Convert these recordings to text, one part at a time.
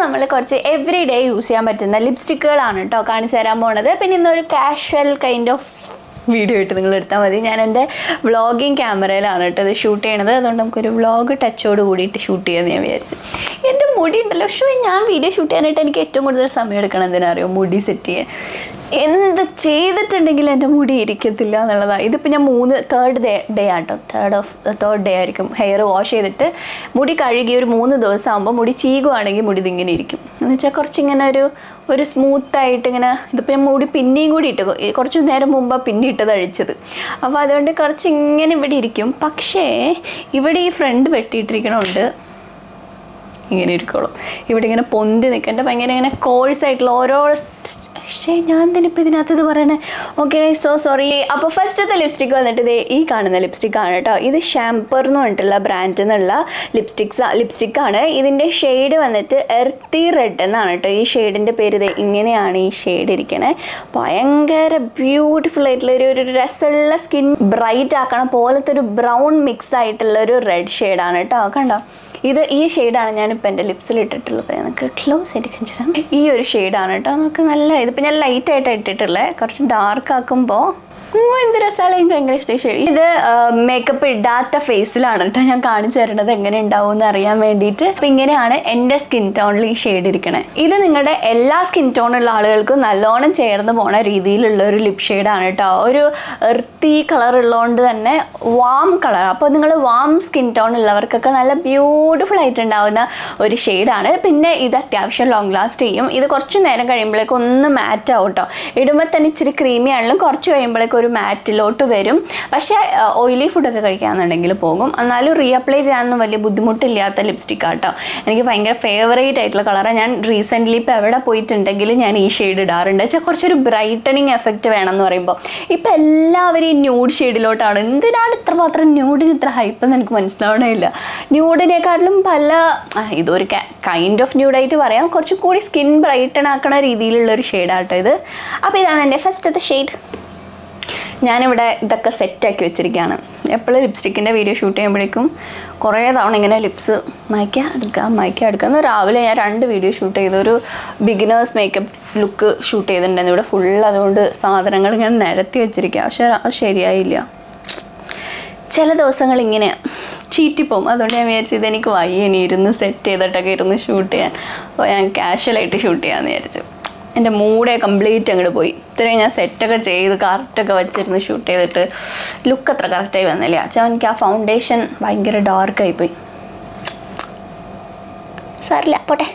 നമ്മൾ കുറച്ച് every day use ചെയ്യാൻ പറ്റുന്ന ലിപ്സ്റ്റിക്കുകളാണ് കേട്ടോ കാണിച്ചു തരാൻ പോണത് പിന്നെ ഇന്നൊരു കാഷ്വൽ കൈൻഡ് ഓഫ് വീഡിയോ ഇട്ട് നിങ്ങൾ എടുത്താൽ മതി ഞാൻ എൻ്റെ വ്ളോഗിങ് ക്യാമറയിലാണ് കേട്ടോ ഇത് ഷൂട്ട് ചെയ്യണത് അതുകൊണ്ട് നമുക്കൊരു വ്ളോഗ് ടച്ചോട് കൂടിയിട്ട് ഷൂട്ട് ചെയ്യാമെന്ന് ഞാൻ വിചാരിച്ചു എൻ്റെ മുടി ഉണ്ടല്ലോ ഷോ ഞാൻ വീഡിയോ ഷൂട്ട് ചെയ്യാനായിട്ട് എനിക്ക് ഏറ്റവും കൂടുതൽ സമയം എടുക്കണം എന്തിനാ അറിയോ മുടി സെറ്റ് ചെയ്യാൻ എന്ത് ചെയ്തിട്ടുണ്ടെങ്കിലും എൻ്റെ മുടി ഇരിക്കത്തില്ല എന്നുള്ളതാണ് ഇതിപ്പോൾ ഞാൻ മൂന്ന് തേർഡ് ഡേ ഡേ ആട്ടോ തേർഡ് ഓഫ് തേർഡ് ഡേ ആയിരിക്കും ഹെയർ വാഷ് ചെയ്തിട്ട് മുടി കഴുകി ഒരു മൂന്ന് ദിവസം ആകുമ്പോൾ മുടി ചീകുവാണെങ്കിൽ മുടി ഇതിങ്ങനെ ഇരിക്കും എന്ന് വെച്ചാൽ കുറച്ചിങ്ങനെ ഒരു ഒരു സ്മൂത്തായിട്ട് ഇങ്ങനെ ഇതിപ്പോൾ ഞാൻ മുടി പിന്നെയും കൂടി ഇട്ട് കൊ- കുറച്ച് നേരം മുമ്പാണ് പിന്നെ ഇട്ടത് അഴിച്ചത് അപ്പോൾ അതുകൊണ്ട് കുറച്ച് ഇങ്ങനെ ഇവിടെ ഇരിക്കും പക്ഷേ ഇവിടെ ഈ ഫ്രണ്ട് വെട്ടിയിട്ടിരിക്കണമുണ്ട് ഇങ്ങനെ ഇരിക്കുള്ളൂ ഇവിടെ ഇങ്ങനെ പൊന്തി നിൽക്കേണ്ട ഭയങ്കര ഇങ്ങനെ കോഴ്സ് ആയിട്ടുള്ള ഓരോ പക്ഷേ ഞാൻ തന്നെ ഇപ്പോൾ ഇതിനകത്ത് ഇത് പറയണേ ഓക്കെ സോ സോറി അപ്പോൾ ഫസ്റ്റത്തെ ലിപ്സ്റ്റിക്ക് വന്നിട്ട് ഇത് ഈ കാണുന്ന ലിപ്സ്റ്റിക്കാണ് കേട്ടോ ഇത് ഷാംപർ എന്ന് പറഞ്ഞിട്ടുള്ള ബ്രാൻഡിൽ നിന്നുള്ള ലിപ്സ്റ്റിക്സ് ലിപ്സ്റ്റിക്കാണ് ഇതിൻ്റെ ഷെയ്ഡ് വന്നിട്ട് എർത്തി റെഡ് എന്നാണ് കേട്ടോ ഈ ഷെയ്ഡിൻ്റെ പേര് ഇത് ഇങ്ങനെയാണ് ഈ ഷെയ്ഡ് ഇരിക്കണേ ഭയങ്കര ബ്യൂട്ടിഫുൾ ആയിട്ടുള്ള ഒരു ഒരു രസമുള്ള സ്കിൻ ബ്രൈറ്റ് ആക്കണ പോലത്തെ ഒരു ബ്രൗൺ മിക്സ് ആയിട്ടുള്ള ഒരു റെഡ് ഷെയ്ഡാണ് കേട്ടോ കണ്ടോ ഇത് ഈ ഷെയ്ഡാണ് ഞാനിപ്പോൾ എൻ്റെ ലിപ്സിൽ ഇട്ടിട്ടുള്ളത് നമുക്ക് ക്ലോസ് ആയിട്ട് കാണിച്ചുതരാം ഈ ഒരു ഷെയ്ഡാണ് കേട്ടോ നമുക്ക് നല്ല ഇതിപ്പോൾ ഞാൻ ലൈറ്റ് ആയിട്ട് ഇട്ടിട്ടുള്ളത് കുറച്ച് ഡാർക്ക് ആക്കുമ്പോൾ ഓ, എന്ത് രസമാണ് എനിക്ക് ഭയങ്കര ഇഷ്ടമായി ഷെയ്ഡ് ഇത് മേക്കപ്പ് ഇടാത്ത ഫേസിലാണ് കേട്ടോ ഞാൻ കാണിച്ചു തരുന്നത് എങ്ങനെ ഉണ്ടാവും എന്ന് അറിയാൻ വേണ്ടിയിട്ട് അപ്പം ഇങ്ങനെയാണ് എൻ്റെ സ്കിൻ ടോണിൽ ഈ ഷെയ്ഡ് ഇരിക്കണേ ഇത് നിങ്ങളുടെ എല്ലാ സ്കിൻ ടോണുള്ള ആളുകൾക്കും നല്ലോണം ചേർന്ന് പോണ രീതിയിലുള്ള ഒരു ലിപ് ഷെയ്ഡാണ് കേട്ടോ ഒരു എർത്തി കളർ ഉള്ളതുകൊണ്ട് തന്നെ വാം കളർ അപ്പോൾ നിങ്ങൾ വാം സ്കിൻ ടോൺ ഉള്ളവർക്കൊക്കെ നല്ല ബ്യൂട്ടിഫുൾ ആയിട്ടുണ്ടാവുന്ന ഒരു ഷെയ്ഡാണ് പിന്നെ ഇത് അത്യാവശ്യം ലോങ് ലാസ്റ്റ് ചെയ്യും ഇത് കുറച്ച് നേരം കഴിയുമ്പോഴേക്കും ഒന്ന് മാറ്റ് ആവും കേട്ടോ ഇടുമ്പോൾ തന്നെ ഇച്ചിരി ക്രീമി ആണെങ്കിലും കുറച്ച് കഴിയുമ്പോഴേക്കും ഒരു മാറ്റിലോട്ട് വരും പക്ഷേ ഓയിലി ഫുഡൊക്കെ കഴിക്കാന്നുണ്ടെങ്കിൽ പോകും എന്നാലും റീഅപ്ലൈ ചെയ്യാനൊന്നും വലിയ ബുദ്ധിമുട്ടില്ലാത്ത ലിപ്സ്റ്റിക് ആട്ടോ എനിക്ക് ഭയങ്കര ഫേവറേറ്റ് ആയിട്ടുള്ള കളറാണ് ഞാൻ റീസെൻ്റ്ലി ഇപ്പോൾ എവിടെ പോയിട്ടുണ്ടെങ്കിൽ ഞാൻ ഈ ഷെയ്ഡ് ഇടാറുണ്ട് വെച്ചാൽ കുറച്ചൊരു ബ്രൈറ്റനിങ് എഫക്റ്റ് വേണമെന്ന് പറയുമ്പോൾ ഇപ്പോൾ എല്ലാവരും ഈ ന്യൂഡ് ഷെയ്ഡിലോട്ടാണ് എന്തിനാണ് ഇത്രമാത്രം ന്യൂഡിന് ഇത്ര ഹൈപ്പ് എന്ന് എനിക്ക് മനസ്സിലാവണമില്ല ന്യൂഡിനെക്കാട്ടിലും പല ആ, ഇതൊരു കൈൻഡ് ഓഫ് ന്യൂഡായിട്ട് പറയാം കുറച്ചും കൂടി സ്കിൻ ബ്രൈറ്റൺ ആക്കണ രീതിയിലുള്ള ഒരു ഷെയ്ഡാട്ടോ ഇത് അപ്പോൾ ഇതാണ് എൻ്റെ ഫസ്റ്റത്തെ ഷെയ്ഡ് ഞാനിവിടെ ഇതൊക്കെ സെറ്റാക്കി വെച്ചിരിക്കുകയാണ് എപ്പോഴും ലിപ്സ്റ്റിക്കിൻ്റെ വീഡിയോ ഷൂട്ട് ചെയ്യുമ്പോഴേക്കും കുറേ തവണ ഇങ്ങനെ ലിപ്സ് മയക്കുക എടുക്കുക മയക്കുക എടുക്കുക എന്ന് രാവിലെ ഞാൻ രണ്ട് വീഡിയോ ഷൂട്ട് ചെയ്തു ഒരു ബിഗിനേഴ്സ് മേക്കപ്പ് ലുക്ക് ഷൂട്ട് ചെയ്തിട്ടുണ്ടായിരുന്നു ഇവിടെ ഫുൾ അതുകൊണ്ട് സാധനങ്ങൾ ഇങ്ങനെ നിരത്തി വെച്ചിരിക്കുക പക്ഷേ അത് ശരിയായില്ല ചില ദിവസങ്ങൾ ഇങ്ങനെ ചീറ്റിപ്പോവും അതുകൊണ്ട് ഞാൻ വിചാരിച്ചു ഇതെനിക്ക് വയ്യ ഇനി ഇരുന്ന് സെറ്റ് ചെയ്തിട്ടൊക്കെ ഇരുന്ന് ഷൂട്ട് ചെയ്യാൻ അപ്പോൾ ഞാൻ കാഷ്വലായിട്ട് ഷൂട്ട് ചെയ്യാമെന്ന് വിചാരിച്ചു എൻ്റെ മൂടെ കംപ്ലീറ്റ് അങ്ങോട്ട് പോയി ഇത്രയും ഞാൻ സെറ്റൊക്കെ ചെയ്ത് കറക്റ്റൊക്കെ വെച്ചിരുന്ന് ഷൂട്ട് ചെയ്തിട്ട് ലുക്ക് അത്ര കറക്റ്റായി വന്നില്ല വെച്ചാൽ എനിക്ക് ആ ഫൗണ്ടേഷൻ ഭയങ്കര ഡാർക്കായി പോയി സാറില്ല പോട്ടെ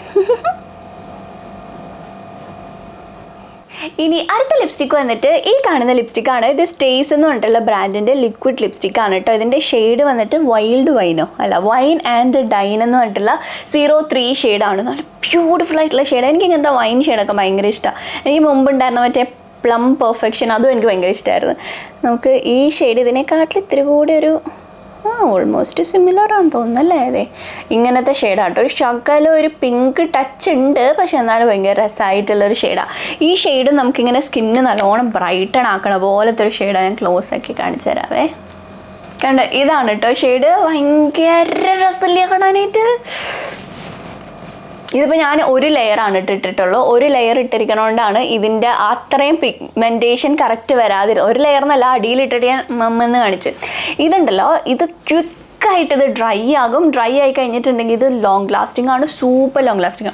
ഇനി അടുത്ത ലിപ്സ്റ്റിക്ക് വന്നിട്ട് ഈ കാണുന്ന ലിപ്സ്റ്റിക്കാണ് ഇത് സ്റ്റേസ് എന്ന് പറഞ്ഞിട്ടുള്ള ബ്രാൻഡിൻ്റെ ലിക്വിഡ് ലിപ്സ്റ്റിക്കാണ് കേട്ടോ ഇതിൻ്റെ ഷെയ്ഡ് വന്നിട്ട് വൈൽഡ് വൈനോ അല്ല വൈൻ ആൻഡ് ഡൈൻ എന്ന് പറഞ്ഞിട്ടുള്ള സീറോ ത്രീ ഷെയ്ഡാണ് നല്ല ബ്യൂട്ടിഫുൾ ആയിട്ടുള്ള ഷെയ്ഡ് എനിക്ക് ഇങ്ങനത്തെ വൈൻ ഷെയ്ഡൊക്കെ ഭയങ്കര ഇഷ്ടമാണ് എനിക്ക് മുമ്പ് ഉണ്ടായിരുന്ന മറ്റേ പ്ലം പെർഫെക്ഷൻ അതും എനിക്ക് ഭയങ്കര ഇഷ്ടമായിരുന്നു നമുക്ക് ഈ ഷെയ്ഡ് ഇതിനെക്കാട്ടിൽ ഇത്തിരി കൂടി ഒരു ആ ഓൾമോസ്റ്റ് സിമിലർ ആണെന്ന് തോന്നുന്നല്ലേ അതെ ഇങ്ങനത്തെ ഷെയ്ഡാട്ടോ ഒരു ശകലം ഒരു പിങ്ക് ടച്ച് ഉണ്ട് പക്ഷെ എന്നാലും ഭയങ്കര രസമായിട്ടുള്ളൊരു ഷെയ്ഡാണ് ഈ ഷെയ്ഡ് നമുക്കിങ്ങനെ സ്കിന്ന് നല്ലോണം ബ്രൈറ്റൺ ആക്കണ പോലത്തെ ഒരു ഷെയ്ഡാണ് ഞാൻ ക്ലോസ് ആക്കി കാണിച്ചു തരാവേ കണ്ട ഇതാണ് കേട്ടോ ഷെയ്ഡ് ഭയങ്കര രസമില്ല കാണാനായിട്ട് ഇതിപ്പോൾ ഞാൻ ഒരു ലെയറാണ് ഇട്ടിട്ടുള്ളൂ ഒരു ലെയർ ഇട്ടിരിക്കണോണ്ടാണ് ഇതിൻ്റെ അത്രയും പിഗ്മെൻറ്റേഷൻ കറക്റ്റ് വരാതിര ഒരു ലെയർ എന്നല്ല അടിയിലിട്ടിട്ട് ഞാൻ മമ്മെന്ന് കാണിച്ച് ഇതുണ്ടല്ലോ ഇത് ക്വിക്കായിട്ട് ഇത് ഡ്രൈ ആകും ഡ്രൈ ആയി കഴിഞ്ഞിട്ടുണ്ടെങ്കിൽ ഇത് ലോങ് ലാസ്റ്റിംഗ് ആണ് സൂപ്പർ ലോങ് ലാസ്റ്റിംഗ് ആണ്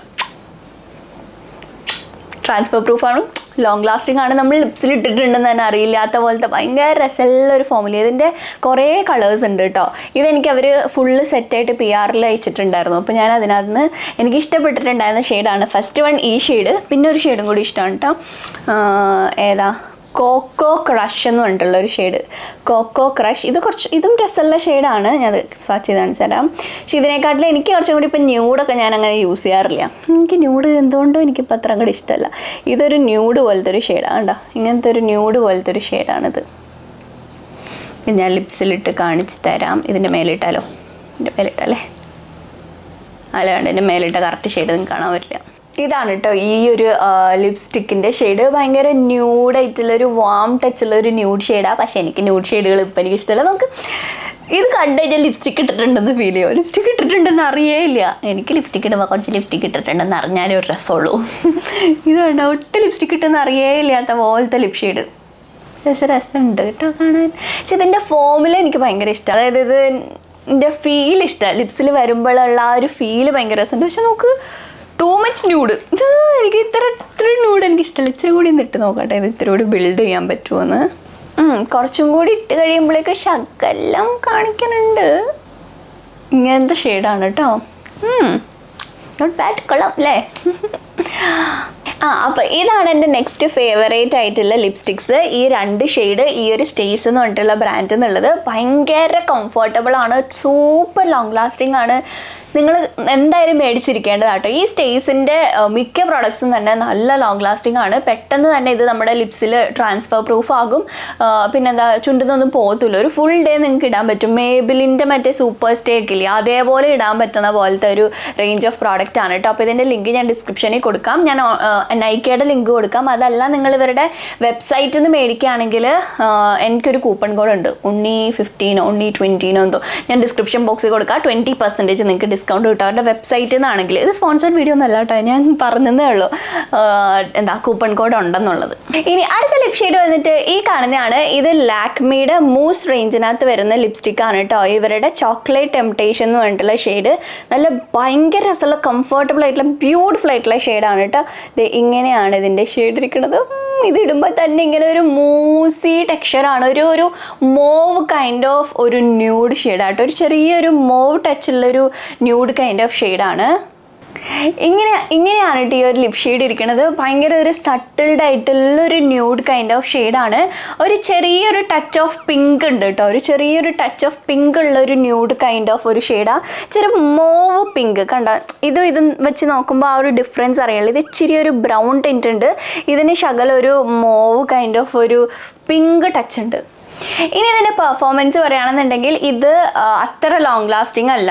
ട്രാൻസ്ഫർ പ്രൂഫാണ് ലോങ് ലാസ്റ്റിംഗ് ആണ് നമ്മൾ ലിപ്സിൽ ഇട്ടിട്ടുണ്ടെന്ന് തന്നെ അറിയില്ലാത്ത പോലത്തെ ഭയങ്കര രസമുള്ള ഒരു ഫോമിൽ ഇതിൻ്റെ കുറേ കളേഴ്സ് ഉണ്ട് കേട്ടോ ഇതെനിക്ക് അവർ ഫുള്ള് സെറ്റായിട്ട് പി ആറിൽ അയച്ചിട്ടുണ്ടായിരുന്നു അപ്പോൾ ഞാൻ അതിനകത്ത് നിന്ന് എനിക്ക് ഇഷ്ടപ്പെട്ടിട്ടുണ്ടായിരുന്ന ഷെയ്ഡാണ് ഫസ്റ്റ് വൺ ഈ ഷെയ്ഡ് പിന്നെ ഒരു ഷെയ്ഡും കൂടി ഇഷ്ടമാണ് കേട്ടോ ആഹ് ഏതാ കോക്കോ ക്രഷ് എന്ന് പറഞ്ഞിട്ടുള്ള ഒരു ഷെയ്ഡ് കോക്കോ ക്രഷ് ഇത് കുറച്ച് ഇതും രസമുള്ള ഷെയ്ഡാണ് ഞാൻ സ്വാച്ച് ചെയ്ത് കാണിച്ചു തരാം പക്ഷെ ഇതിനെക്കാട്ടിലും എനിക്ക് കുറച്ചും കൂടി ഇപ്പം ന്യൂഡൊക്കെ ഞാൻ അങ്ങനെ യൂസ് ചെയ്യാറില്ല എനിക്ക് ന്യൂഡ് എന്തുകൊണ്ടും എനിക്കിപ്പോൾ അത്ര അങ്ങോട്ട് ഇഷ്ടമല്ല ഇതൊരു ന്യൂഡ് പോലത്തെ ഒരു ഷെയ്ഡാണ് കേട്ടോ ഇങ്ങനത്തെ ഒരു ന്യൂഡ് പോലത്തെ ഒരു ഷെയ്ഡാണിത് ഇത് ഞാൻ ലിപ്സിലിട്ട് കാണിച്ച് തരാം ഇതിൻ്റെ മേലിട്ടാലോ ഇതിൻ്റെ മേലിട്ടല്ലേ അല്ല വേണ്ട എൻ്റെ മേലിട്ട കറക്റ്റ് ഷെയ്ഡ് നിങ്ങൾക്ക് കാണാൻ പറ്റില്ല ഇതാണ് കേട്ടോ ഈ ഒരു ലിപ്സ്റ്റിക്കിൻ്റെ ഷെയ്ഡ് ഭയങ്കര ന്യൂഡായിട്ടുള്ള ഒരു വാം ടച്ചുള്ള ഒരു ന്യൂഡ് ഷെയ്ഡാണ് പക്ഷേ എനിക്ക് ന്യൂഡ് ഷെയ്ഡുകൾ ഇപ്പം എനിക്ക് ഇഷ്ടമല്ല നമുക്ക് ഇത് കണ്ടു കഴിഞ്ഞാൽ ലിപ്സ്റ്റിക് ഇട്ടിട്ടുണ്ടെന്ന് ഫീൽ ചെയ്യുമോ ലിപ്സ്റ്റിക് ഇട്ടിട്ടുണ്ടെന്ന് അറിയേ ഇല്ല എനിക്ക് ലിപ്സ്റ്റിക് ഇടുമ്പോൾ കുറച്ച് ലിപ്സ്റ്റിക് ഇട്ടിട്ടുണ്ടെന്ന് അറിഞ്ഞാലേ ഒരു രസമുള്ളൂ ഇത് കണ്ട ഒട്ടും ലിപ്സ്റ്റിക് ഇട്ടെന്ന് അറിയേ ഇല്ലാത്ത പോലത്തെ ലിപ് ഷെയ്ഡ് രസം രസമുണ്ട് കേട്ടോ കാണാൻ പക്ഷെ ഇതിൻ്റെ ഫോമിൽ എനിക്ക് ഭയങ്കര ഇഷ്ടം അതായത് ഇത് ഇതിൻ്റെ ഫീൽ ഇഷ്ടമാണ് ലിപ്സിൽ വരുമ്പോഴുള്ള ആ ഒരു ഫീൽ ഭയങ്കര രസമുണ്ട് പക്ഷെ നമുക്ക് ടൂ മച്ച് ന്യൂഡ് ഇത് എനിക്ക് ഇത്ര ഇത്ര ന്യൂഡ് എനിക്ക് ഇഷ്ടമല്ല ഇച്ചിരി കൂടി ഒന്ന് ഇട്ട് നോക്കട്ടെ ഇത് ഇത്തിരി കൂടി ബിൽഡ് ചെയ്യാൻ പറ്റുമെന്ന് ഉം, കുറച്ചും കൂടി ഇട്ട് കഴിയുമ്പോഴേക്ക് ശകലം കാണിക്കുന്നുണ്ട് ഇങ്ങനത്തെ ഷെയ്ഡാണ് കേട്ടോ നോട്ട് ബാഡ് കൊള്ളാം അല്ലേ ആ അപ്പോൾ ഇതാണ് എൻ്റെ നെക്സ്റ്റ് ഫേവറേറ്റ് ആയിട്ടുള്ള ലിപ്സ്റ്റിക്സ് ഈ രണ്ട് ഷെയ്ഡ് ഈ ഒരു സ്റ്റേസ് എന്ന് പറഞ്ഞിട്ടുള്ള ബ്രാൻഡ് എന്നുള്ളത് ഭയങ്കര കംഫർട്ടബിൾ ആണ് സൂപ്പർ ലോങ് ലാസ്റ്റിംഗ് ആണ് നിങ്ങൾ എന്തായാലും മേടിച്ചിരിക്കേണ്ടതാട്ടോ ഈ സ്റ്റേസിൻ്റെ മിക്ക പ്രോഡക്ട്സും തന്നെ നല്ല ലോങ് ലാസ്റ്റിംഗ് ആണ് പെട്ടെന്ന് തന്നെ ഇത് നമ്മുടെ ലിപ്സിൽ ട്രാൻസ്ഫർ പ്രൂഫ് ആകും ആ, പിന്നെന്താ ചുണ്ടിന്നൊന്നും പോകത്തില്ല ഒരു ഫുൾ ഡേ നിങ്ങൾക്ക് ഇടാൻ പറ്റും മേബിലിൻ്റെ മറ്റേ സൂപ്പർ സ്റ്റേക്ക് ഇല്ലേ അതേപോലെ ഇടാൻ പറ്റുന്ന പോലത്തെ ഒരു റേഞ്ച് ഓഫ് പ്രോഡക്റ്റ് ആണ് കേട്ടോ അപ്പോൾ ഇതിൻ്റെ ലിങ്ക് ഞാൻ ഡിസ്ക്രിപ്ഷനിൽ കൊടുക്കാം ഞാൻ നൈക്കയുടെ ലിങ്ക് കൊടുക്കാം അതല്ല നിങ്ങൾ ഇവരുടെ വെബ്സൈറ്റിൽ നിന്ന് മേടിക്കുകയാണെങ്കിൽ എനിക്കൊരു കൂപ്പൺ കോഡ് ഉണ്ട് ഉണ്ണി ഫിഫ്റ്റീനോ ഉണ്ണി ട്വൻറ്റീനോ എന്തോ ഞാൻ ഡിസ്ക്രിപ്ഷൻ ബോക്സിൽ കൊടുക്കാം ട്വൻറ്റി പെർസെൻറ്റേജ് നിങ്ങൾക്ക് ഡിസ്കൗണ്ട് കിട്ടും അവരുടെ വെബ്സൈറ്റിൽ നിന്നാണെങ്കിൽ ഇത് സ്പോൺസർഡ് വീഡിയോ ഒന്നല്ല കേട്ടോ ഞാൻ പറഞ്ഞതേ ഉള്ളൂ ആ, എന്താ കൂപ്പൺ കോഡ് ഉണ്ടെന്നുള്ളത് ഇനി അടുത്ത ലിപ് ഷെയ്ഡ് വന്നിട്ട് ഈ കാണുന്നതാണ് ഇത് ലാക്മിയുടെ മൂസ് റേഞ്ചിനകത്ത് വരുന്ന ലിപ്സ്റ്റിക് ആണ് കേട്ടോ ഇവരുടെ ചോക്ലേറ്റ് ടെംപ്ടേഷൻ എന്ന് പറഞ്ഞിട്ടുള്ള ഷെയ്ഡ് നല്ല ഭയങ്കര രസമുള്ള കംഫർട്ടബിൾ ആയിട്ടുള്ള ബ്യൂട്ടിഫുൾ ആയിട്ടുള്ള ഷെയ്ഡാണ് കേട്ടോ ഇത് ഇങ്ങനെയാണ് ഇതിൻ്റെ ഷെയ്ഡ് ഇരിക്കുന്നത് ഉം, ഇത് ഇടുമ്പോൾ തന്നെ ഇങ്ങനെ ഒരു മൂസി ടെക്സ്ചറാണ് ഒരു ഒരു മോവ് കൈൻഡ് ഓഫ് ഒരു ന്യൂഡ് ഷെയ്ഡാട്ടോ ഒരു ചെറിയൊരു മോവ് ടച്ചുള്ളൊരു ന്യൂഡ് കൈൻഡ് ഓഫ് ഷെയ്ഡാണ് ഇങ്ങനെ ഇങ്ങനെയാണ് കേട്ടോ ഈ ഒരു ലിപ് ഷെയ്ഡ് ഇരിക്കുന്നത് ഭയങ്കര ഒരു സട്ടിൽഡ് ആയിട്ടുള്ള ഒരു ന്യൂഡ് കൈൻഡ് ഓഫ് ഷെയ്ഡാണ് ഒരു ചെറിയൊരു ടച്ച് ഓഫ് പിങ്ക് ഉണ്ട് കേട്ടോ ഒരു ചെറിയൊരു ടച്ച് ഓഫ് പിങ്ക് ഉള്ള ഒരു ന്യൂഡ് കൈൻഡ് ഓഫ് ഒരു ഷെയ്ഡാണ് ചെറിയ മോവ് പിങ്ക് കണ്ട ഇതും ഇതും വെച്ച് നോക്കുമ്പോൾ ആ ഒരു ഡിഫറൻസ് അറിയുള്ളൂ ഇത് ഇച്ചിരി ഒരു ബ്രൗൺ ടിൻ്റ് ഉണ്ട് ഇതിന് ശകലം ഒരു മോവ് കൈൻഡ് ഓഫ് ഒരു പിങ്ക് ടച്ച് ഉണ്ട് ഇനി ഇതിൻ്റെ പെർഫോമൻസ് പറയുകയാണെന്നുണ്ടെങ്കിൽ ഇത് ആ, അത്ര ലോങ് ലാസ്റ്റിംഗ് അല്ല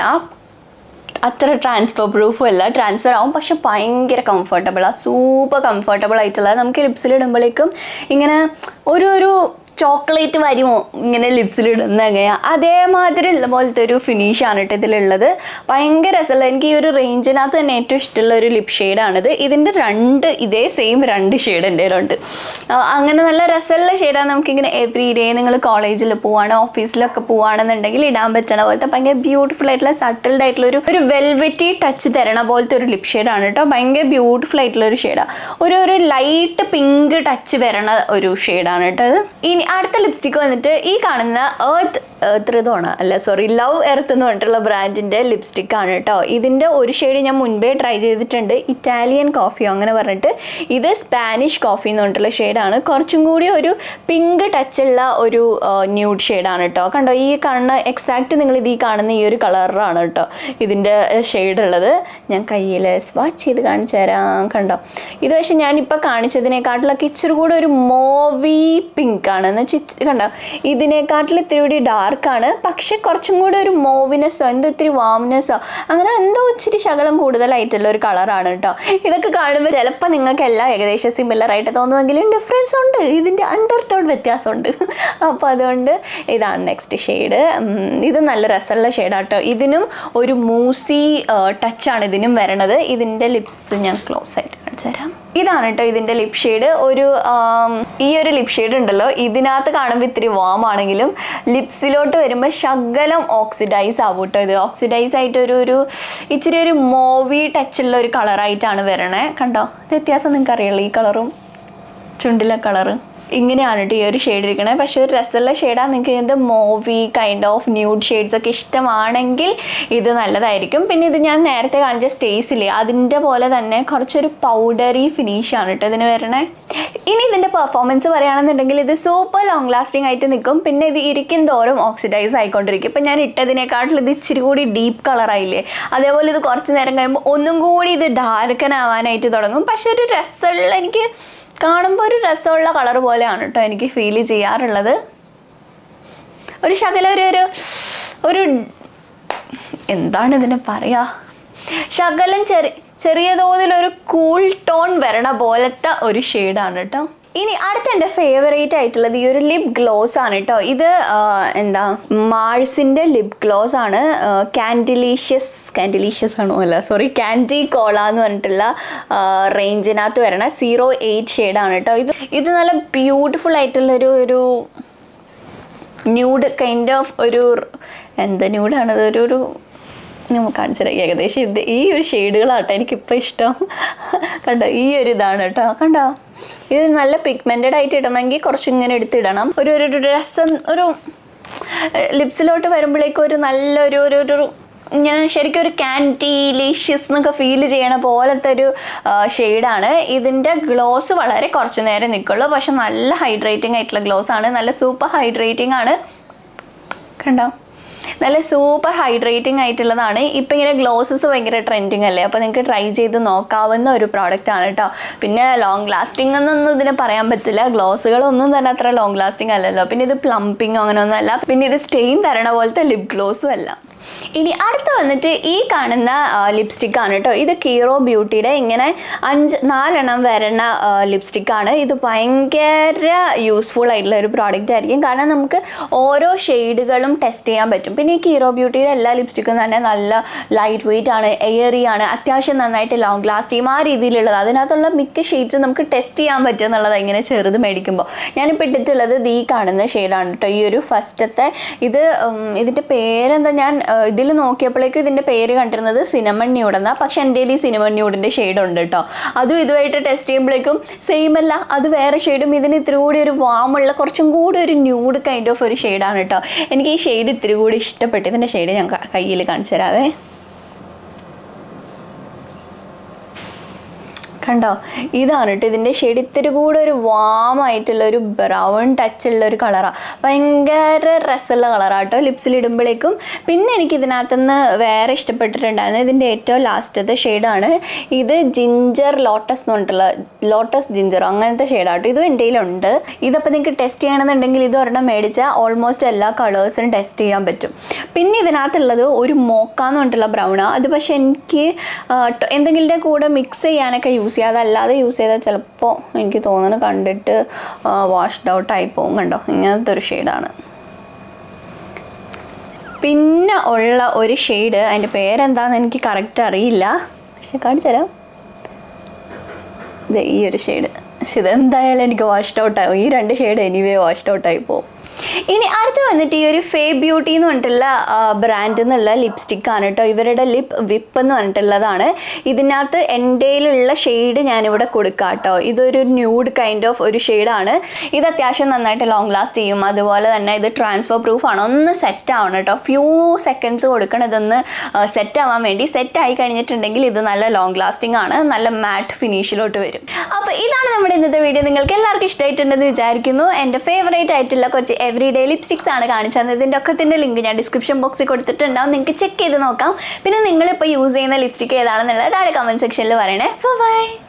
അത്ര ട്രാൻസ്ഫർ പ്രൂഫും അല്ല ട്രാൻസ്ഫർ ആവും പക്ഷെ ഭയങ്കര കംഫർട്ടബിളാണ് സൂപ്പർ കംഫർട്ടബിൾ ആയിട്ടുള്ള നമുക്ക് ലിപ്സിലിടുമ്പോഴേക്കും ഇങ്ങനെ ഒരു ഒരു ചോക്ലേറ്റ് വരുമോ ഇങ്ങനെ ലിപ്സിലിടുന്ന എങ്ങനെയാണ് അതേമാതിരി ഉള്ള പോലത്തെ ഒരു ഫിനിഷാണ് കേട്ടോ ഇതിലുള്ളത് ഭയങ്കര രസമുള്ള എനിക്ക് ഈ ഒരു റേഞ്ചിനകത്ത് തന്നെ ഏറ്റവും ഇഷ്ടമുള്ള ഒരു ലിപ് ഷെയ്ഡാണിത് ഇതിൻ്റെ രണ്ട് ഇതേ സെയിം രണ്ട് ഷെയ്ഡ് എൻ്റെ കയ്യിലുണ്ട് ആ, അങ്ങനെ നല്ല രസമുള്ള ഷെയ്ഡാണ് നമുക്കിങ്ങനെ എവറി ഡേ നിങ്ങൾ കോളേജിൽ പോവാണ് ഓഫീസിലൊക്കെ പോവാണെന്നുണ്ടെങ്കിൽ ഇടാൻ പറ്റണ പോലത്തെ ഭയങ്കര ബ്യൂട്ടിഫുൾ ആയിട്ടുള്ള സട്ടിൽഡ് ആയിട്ടുള്ള ഒരു ഒരു വെൽവെറ്റി ടച്ച് തരണ പോലത്തെ ഒരു ലിപ് ഷെയ്ഡാണ് കേട്ടോ ഭയങ്കര ബ്യൂട്ടിഫുൾ ആയിട്ടുള്ള ഒരു ഷെയ്ഡാണ് ഒരു ഒരു ലൈറ്റ് പിങ്ക് ടച്ച് വരണ ഒരു ഷെയ്ഡാണ് കേട്ടോ അത് ഇനി അടുത്ത ലിപ്സ്റ്റിക്ക് വന്നിട്ട് ഈ കാണുന്ന ഏർത്ത് ഏർത്ത് ഋതുവാണ് അല്ല സോറി ലവ് എർത്ത് എന്ന് പറഞ്ഞിട്ടുള്ള ബ്രാൻഡിൻ്റെ ലിപ്സ്റ്റിക് ആണ് കേട്ടോ ഇതിൻ്റെ ഒരു ഷെയ്ഡ് ഞാൻ മുൻപേ ട്രൈ ചെയ്തിട്ടുണ്ട് ഇറ്റാലിയൻ കോഫിയോ അങ്ങനെ പറഞ്ഞിട്ട് ഇത് സ്പാനിഷ് കോഫി എന്ന് പറഞ്ഞിട്ടുള്ള ഷെയ്ഡാണ് കുറച്ചും കൂടി ഒരു പിങ്ക് ടച്ചുള്ള ഒരു ന്യൂഡ് ഷെയ്ഡാണ് കേട്ടോ കണ്ടോ ഈ കാണുന്ന എക്സാക്റ്റ് നിങ്ങൾ ഇത് ഈ കാണുന്ന ഈ ഒരു കളറാണ് കേട്ടോ ഇതിൻ്റെ ഷെയ്ഡ് ഉള്ളത് ഞാൻ കയ്യിൽ സ്വാച്ച് ചെയ്ത് കാണിച്ചു തരാം കണ്ടോ ഇത് പക്ഷേ ഞാനിപ്പോൾ കാണിച്ചതിനെക്കാട്ടിലൊക്കെ ഇച്ചിരി കൂടെ ഒരു മോവി പിങ്ക് ആണ് എന്ന് വെച്ചാൽ കണ്ടോ ഇതിനെക്കാട്ടിൽ ഇത്തിരി കൂടി ഡാർക്കാണ് പക്ഷെ കുറച്ചും കൂടി ഒരു മോവിനെസ്സോ എന്തോ ഇത്തിരി വാംനെസ്സോ അങ്ങനെ എന്തോ ഇച്ചിരി ശകലം കൂടുതലായിട്ടുള്ള ഒരു കളറാണ് കേട്ടോ ഇതൊക്കെ കാണുമ്പോൾ ചിലപ്പോൾ നിങ്ങൾക്ക് എല്ലാം ഏകദേശം സിമിലർ ആയിട്ട് തോന്നുമെങ്കിലും ഡിഫറൻസ് ഉണ്ട് ഇതിൻ്റെ അണ്ടർ ടോൺ വ്യത്യാസമുണ്ട് അപ്പോൾ അതുകൊണ്ട് ഇതാണ് നെക്സ്റ്റ് ഷെയ്ഡ് ഇത് നല്ല രസമുള്ള ഷെയ്ഡാട്ടോ ഇതിനും ഒരു മൂസി ടച്ചാണ് ഇതിനും വരണത് ഇതിൻ്റെ ലിപ്സ് ഞാൻ ക്ലോസ് ആയിട്ട് കാണിച്ചു തരാം ഇതാണ് കേട്ടോ ഇതിൻ്റെ ലിപ് ഷെയ്ഡ് ഒരു ആം, ഈ ഒരു ലിപ് ഷെയ്ഡ് ഉണ്ടല്ലോ ഇതിനകത്ത് കാണുമ്പോൾ ഇത്തിരി വാം ആണെങ്കിലും ലിപ്സിലോട്ട് വരുമ്പോൾ ശകലം ഓക്സിഡൈസ് ആവും കേട്ടോ ഇത് ഓക്സിഡൈസ് ആയിട്ട് ഒരു ഒരു ഇച്ചിരി ഒരു മോവി ടച്ചുള്ള ഒരു കളറായിട്ടാണ് വരണേ കണ്ടോ ഇത് വ്യത്യാസം നിങ്ങൾക്ക് അറിയുള്ളൂ ഈ കളറും ചുണ്ടിലെ കളറ് ഇങ്ങനെയാണ് കേട്ടോ ഈ ഒരു ഷെയ്ഡ് ഇരിക്കണേ പക്ഷേ ഒരു രസമുള്ള ഷെയ്ഡാണ് നിങ്ങൾക്ക് ഇത് മോവി കൈൻഡ് ഓഫ് ന്യൂഡ് ഷെയ്ഡ്സ് ഒക്കെ ഇഷ്ടമാണെങ്കിൽ ഇത് നല്ലതായിരിക്കും പിന്നെ ഇത് ഞാൻ നേരത്തെ കാണിച്ച സ്റ്റേസില്ലേ അതിൻ്റെ പോലെ തന്നെ കുറച്ചൊരു പൗഡറി ഫിനിഷാണ് കേട്ടോ ഇതിന് വരണേ ഇനി ഇതിൻ്റെ പെർഫോമൻസ് പറയുകയാണെന്നുണ്ടെങ്കിൽ ഇത് സൂപ്പർ ലോങ് ലാസ്റ്റിംഗ് ആയിട്ട് നിൽക്കും പിന്നെ ഇത് ഇരിക്കും തോറും ഓക്സിഡൈസ് ആയിക്കൊണ്ടിരിക്കും ഇപ്പം ഞാൻ ഇട്ടതിനേക്കാട്ടിൽ ഇത് ഇച്ചിരി കൂടി ഡീപ്പ് കളറായില്ലേ അതേപോലെ ഇത് കുറച്ച് നേരം കഴിയുമ്പോൾ ഒന്നും കൂടി ഇത് ഡാർക്കൻ ആവാനായിട്ട് തുടങ്ങും പക്ഷെ ഒരു രസമുള്ള എനിക്ക് കാണുമ്പോൾ ഒരു രസമുള്ള കളർ പോലെയാണ് കേട്ടോ എനിക്ക് ഫീൽ ചെയ്യാറുള്ളത് ഒരു ശകലം ഒരു ഒരു ഒരു എന്താണ് ഇതിനെ പറയാ ശകലം ചെറിയ ചെറിയ തോതിൽ ഒരു കൂൾ ടോൺ വരണ പോലത്തെ ഒരു ഷെയ്ഡാണ് കേട്ടോ ഇനി അടുത്ത എൻ്റെ ഫേവറേറ്റ് ആയിട്ടുള്ളത് ഈ ഒരു ലിപ് ഗ്ലോസ് ആണ് കേട്ടോ ഇത് ആ, എന്താ മാഴ്സിൻ്റെ ലിപ് ഗ്ലോസ് ആണ് കാൻഡിലീഷ്യസ് കാൻഡിലീഷ്യസ് ആണോ അല്ല സോറി കാൻഡി കോള എന്ന് പറഞ്ഞിട്ടുള്ള റേഞ്ചിനകത്ത് വരണ സീറോ എയ്റ്റ് ഷെയ്ഡാണ് കേട്ടോ ഇത് ഇത് നല്ല ബ്യൂട്ടിഫുൾ ആയിട്ടുള്ള ഒരു ഒരു ന്യൂഡ് കൈൻഡ് ഓഫ് ഒരു എന്താ ന്യൂഡാണത് ഒരു ഒരു നമുക്ക് കാണിച്ചുതരാം ഏകദേശം ഇത് ഈ ഒരു ഷെയ്ഡുകളാട്ടോ എനിക്കിപ്പോൾ ഇഷ്ടം കണ്ടോ ഈ ഒരു ഇതാണ് കേട്ടോ കണ്ടോ ഇത് നല്ല പിഗ്മെൻറ്റഡ് ആയിട്ട് ഇടണമെങ്കിൽ കുറച്ചിങ്ങനെ എടുത്തിടണം ഒരു ഒരു ഒരു രസം ഒരു ലിപ്സിലോട്ട് വരുമ്പോഴേക്കും ഒരു നല്ലൊരു ഒരു ഒരു ഇങ്ങനെ ശരിക്കും ഒരു കാൻറ്റീലീഷ്യസ് എന്നൊക്കെ ഫീൽ ചെയ്യണ പോലത്തെ ഒരു ഷെയ്ഡാണ് ഇതിൻ്റെ ഗ്ലോസ് വളരെ കുറച്ച് നേരം നിൽക്കുള്ളൂ പക്ഷെ നല്ല ഹൈഡ്രേറ്റിംഗ് ആയിട്ടുള്ള ഗ്ലോസ് ആണ് നല്ല സൂപ്പർ ഹൈഡ്രേറ്റിംഗ് ആണ് കണ്ടോ നല്ല സൂപ്പർ ഹൈഡ്രേറ്റിംഗ് ആയിട്ടുള്ളതാണ് ഇപ്പം ഇങ്ങനെ ഗ്ലോസസ് ഭയങ്കര ട്രെൻഡിങ് അല്ലേ അപ്പോൾ നിങ്ങൾക്ക് ട്രൈ ചെയ്ത് നോക്കാവുന്ന ഒരു പ്രോഡക്റ്റ് ആണ് കേട്ടോ പിന്നെ ലോങ് ലാസ്റ്റിംഗ് എന്നൊന്നും ഇതിനെ പറയാൻ പറ്റില്ല ഗ്ലോസുകളൊന്നും തന്നെ അത്ര ലോങ് ലാസ്റ്റിംഗ് അല്ലല്ലോ പിന്നെ ഇത് പ്ലംപിങ് അങ്ങനെ ഒന്നും അല്ല പിന്നെ ഇത് സ്റ്റെയിൻ തരണ പോലത്തെ ലിപ് ഗ്ലോസും അല്ല ഇനി അടുത്ത് വന്നിട്ട് ഈ കാണുന്ന ലിപ്സ്റ്റിക് ആണ് കേട്ടോ ഇത് കീറോ ബ്യൂട്ടിയുടെ ഇങ്ങനെ അഞ്ച് നാലെണ്ണം വരണ ലിപ്സ്റ്റിക് ആണ് ഇത് ഭയങ്കര യൂസ്ഫുൾ ആയിട്ടുള്ള ഒരു പ്രോഡക്റ്റ് ആയിരിക്കും കാരണം നമുക്ക് ഓരോ ഷെയ്ഡുകളും ടെസ്റ്റ് ചെയ്യാൻ പറ്റും പിന്നെ ഈ കീറോ ബ്യൂട്ടിയുടെ എല്ലാ ലിപ്സ്റ്റിക്കും തന്നെ നല്ല ലൈറ്റ് വെയിറ്റ് ആണ് എയറി ആണ് അത്യാവശ്യം നന്നായിട്ട് ലോങ് ലാസ്റ്റ് ചെയ്യും ആ രീതിയിലുള്ളത് അതിനകത്തുള്ള മിക്ക ഷെയ്ഡ്സ് നമുക്ക് ടെസ്റ്റ് ചെയ്യാൻ പറ്റും എന്നുള്ളത് ഇങ്ങനെ ചെറുത് മേടിക്കുമ്പോൾ ഞാനിപ്പോൾ ഇട്ടിട്ടുള്ളത് ഇത് ഈ കാണുന്ന ഷെയ്ഡാണ് കേട്ടോ ഈ ഒരു ഫസ്റ്റത്തെ ഇത് ഉം, ഇതിൻ്റെ പേരെന്താ ഞാൻ ഇതിൽ നോക്കിയപ്പോഴേക്കും ഇതിൻ്റെ പേര് കണ്ടിരുന്നത് സിനമൺ ന്യൂഡ് എന്നാ പക്ഷെ എൻ്റെ ഈ സിനമൺ ന്യൂഡിൻ്റെ ഷെയ്ഡ് ഉണ്ട് കേട്ടോ അതും ഇതുമായിട്ട് ടെസ്റ്റ് ചെയ്യുമ്പോഴേക്കും സെയിം അല്ല അത് വേറെ ഷെയ്ഡും ഇതിന് ഇത്തിരി കൂടി ഒരു വാമുള്ള കുറച്ചും കൂടി ഒരു ന്യൂഡ് കൈൻഡ് ഓഫ് ഒരു ഷെയ്ഡാണ് കേട്ടോ എനിക്ക് ഈ ഷെയ്ഡ് ഇത്തിരി കൂടി ഇഷ്ടപ്പെട്ടു ഇതിൻ്റെ ഷെയ്ഡ് ഞാൻ കയ്യിൽ കാണിച്ചു തരാവേ കണ്ടോ ഇതാണ് കേട്ടോ ഇതിൻ്റെ ഷെയ്ഡ് ഇത്തിരി കൂടെ ഒരു വാം ആയിട്ടുള്ള ഒരു ബ്രൗൺ ടച്ച് ഉള്ള ഒരു കളറാണ് ഭയങ്കര രസമുള്ള കളറാണ് കേട്ടോ ലിപ്സിൽ ഇടുമ്പോഴേക്കും പിന്നെ എനിക്ക് ഇതിനകത്തുനിന്ന് വേറെ ഇഷ്ടപ്പെട്ടിട്ടുണ്ടായിരുന്നു ഇതിൻ്റെ ഏറ്റവും ലാസ്റ്റത്തെ ഷെയ്ഡാണ് ഇത് ജിഞ്ചർ ലോട്ടസ് എന്ന് പറഞ്ഞിട്ടുള്ള ലോട്ടസ് ജിഞ്ചർ അങ്ങനത്തെ ഷെയ്ഡാണ് കേട്ടോ ഇതും എൻ്റെ കയ്യിലുണ്ട് ഇതപ്പോൾ നിങ്ങൾക്ക് ടെസ്റ്റ് ചെയ്യണമെന്നുണ്ടെങ്കിൽ ഇത് ഒരെണ്ണം മേടിച്ചാൽ ഓൾമോസ്റ്റ് എല്ലാ കളേഴ്സിനും ടെസ്റ്റ് ചെയ്യാൻ പറ്റും പിന്നെ ഇതിനകത്തുള്ളത് ഒരു മോക്ക എന്ന് പറഞ്ഞിട്ടുള്ള ബ്രൗണാണ് അത് പക്ഷേ എനിക്ക് ആ, ട- എന്തെങ്കിലും കൂടെ മിക്സ് ചെയ്യാനൊക്കെ യൂസ് ചെയ്യാം അതല്ലാതെ യൂസ് ചെയ്താൽ ചിലപ്പോൾ എനിക്ക് തോന്നുന്നു കണ്ടിട്ട് വാഷ്ഡ് ഔട്ട് ആയി പോകും കണ്ടോ ഇങ്ങനത്തെ ഒരു ഷെയ്ഡാണ് പിന്നെ ഉള്ള ഒരു ഷെയ്ഡ് അതിൻ്റെ പേരെന്താണെന്ന് എനിക്ക് കറക്റ്റ് അറിയില്ല പക്ഷെ കാണിച്ചു തരാം ഇത് ഈ ഒരു ഷെയ്ഡ് പക്ഷെ ഇതെന്തായാലും എനിക്ക് വാഷ്ഡ് ഔട്ട് ആവും ഈ രണ്ട് ഷെയ്ഡ് എനിവേ വാഷ്ഡ് ഔട്ട് ആയി പോകും ഇനി അടുത്ത് വന്നിട്ട് ഈ ഒരു ഫേ ബ്യൂട്ടി എന്ന് പറഞ്ഞിട്ടുള്ള ബ്രാൻഡിൽ നിന്നുള്ള ലിപ്സ്റ്റിക് ആണ് കേട്ടോ ഇവരുടെ ലിപ്പ് വിപ്പ് എന്ന് പറഞ്ഞിട്ടുള്ളതാണ് ഇതിനകത്ത് എൻ്റെയിലുള്ള ഷെയ്ഡ് ഞാനിവിടെ കൊടുക്കാം കേട്ടോ ഇതൊരു ന്യൂഡ് കൈൻഡ് ഓഫ് ഒരു ഷെയ്ഡാണ് ഇത് അത്യാവശ്യം നന്നായിട്ട് ലോങ് ലാസ്റ്റ് ചെയ്യും അതുപോലെ തന്നെ ഇത് ട്രാൻസ്ഫർ പ്രൂഫ് ആണ് ഒന്ന് സെറ്റ് ആവണം കേട്ടോ ഫ്യൂ സെക്കൻഡ്സ് കൊടുക്കണം ഇതൊന്ന് സെറ്റ് ആവാൻ വേണ്ടി സെറ്റ് ആയി കഴിഞ്ഞിട്ടുണ്ടെങ്കിൽ ഇത് നല്ല ലോങ് ലാസ്റ്റിംഗ് ആണ് നല്ല മാറ്റ് ഫിനിഷിലോട്ട് വരും അപ്പോൾ ഇതാണ് നമ്മുടെ ഇന്നത്തെ വീഡിയോ നിങ്ങൾക്ക് എല്ലാവർക്കും ഇഷ്ടമായിട്ടുണ്ടെന്ന് വിചാരിക്കുന്നു എൻ്റെ ഫേവറേറ്റ് ആയിട്ടുള്ള കുറച്ച് എവറി ഡേ ലിപ്സ്റ്റിക്സ് ആണ് കാണിച്ചു തന്നത് ഇതിൻ്റെ ഒക്കത്തിൻ്റെ ലിങ്ക് ഞാൻ ഡിസ്ക്രിപ്ഷൻ ബോക്സിൽ കൊടുത്തിട്ടുണ്ടാവും നിങ്ങൾക്ക് ചെക്ക് ചെയ്ത് നോക്കാം പിന്നെ നിങ്ങളിപ്പോൾ യൂസ് ചെയ്യുന്ന ലിപ്സ്റ്റിക് ഏതാണെന്നുള്ളത് താഴെ കമൻറ്റ് സെക്ഷനിൽ പറയണേ ബൈ